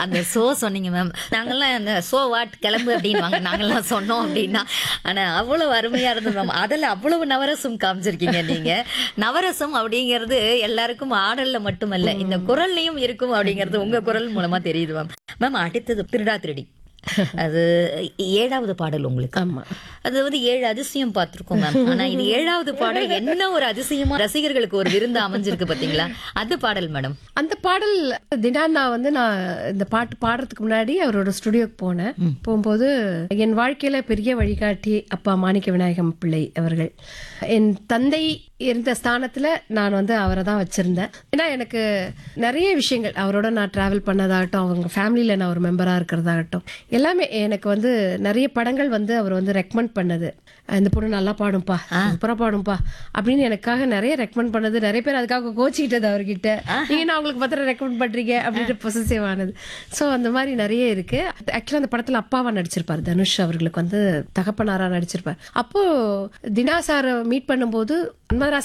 அந்த சோ சொன்னீங்க மேம் நாங்கெல்லாம் அந்த சோ வாட் கிளம்பு அப்படின்வாங்க நாங்கெல்லாம் சொன்னோம் அப்படின்னா ஆனா அவ்வளவு அருமையா இருந்தது மேம் அதில் அவ்வளவு நவரசம் காமிச்சிருக்கீங்க நீங்க நவரசம் அப்படிங்கிறது எல்லாருக்கும் ஆடல்ல மட்டுமல்ல இந்த குரல்லையும் இருக்கும் அப்படிங்கிறது உங்க குரல் மூலமா தெரியுது மேம் மேம் அடுத்தது திருடா திருடி அது ஏழாவது பாடல் உங்களுக்கு ஆமா அது வந்து ஏழு அதிசயம் பார்த்திருக்கோம் மேம் ஆனா இது ஏழாவது பாடல் என்ன ஒரு அதிசயமா ரசிகர்களுக்கு ஒரு விருந்து அமைஞ்சிருக்கு பாத்தீங்களா அது பாடல் மேடம் அந்த பாடல் தினான் நான் வந்து நான் இந்த பாட்டு பாடுறதுக்கு முன்னாடி அவரோட ஸ்டுடியோக்கு போனேன் போகும்போது என் வாழ்க்கையில பெரிய வழிகாட்டி அப்பா மாணிக்க விநாயகம் பிள்ளை அவர்கள் என் தந்தை இருந்த ஸ்தானத்துல நான் வந்து அவரை தான் வச்சிருந்தேன் ஏன்னா எனக்கு நிறைய விஷயங்கள் அவரோட நான் டிராவல் பண்ணதாகட்டும் அவங்க ஃபேமிலியில நான் ஒரு மெம்பரா இருக்கிறதாகட்டும் எல்லாமே எனக்கு வந்து நிறைய படங்கள் வந்து அவர் வந்து ரெக்கமெண்ட் பண்ணது இந்த பொண்ணு நல்லா பாடும்பா சூப்பரா பாடும்பா அப்படின்னு எனக்காக நிறைய ரெக்கமெண்ட் பண்ணது நிறைய பேர் அதுக்காக கோச்சிக்கிட்டது அவர்கிட்ட நீங்க என்ன அவங்களுக்கு பத்திரம் ரெக்கமெண்ட் பண்றீங்க அப்படின்ட்டு பொசசிவ் ஆனது ஸோ அந்த மாதிரி நிறைய இருக்கு ஆக்சுவலா அந்த படத்துல அப்பாவா நடிச்சிருப்பாரு தனுஷ் அவர்களுக்கு வந்து தகப்பனாரா நடிச்சிருப்பார் அப்போ தினா சாரை மீட் பண்ணும்போது மன்மதராசன்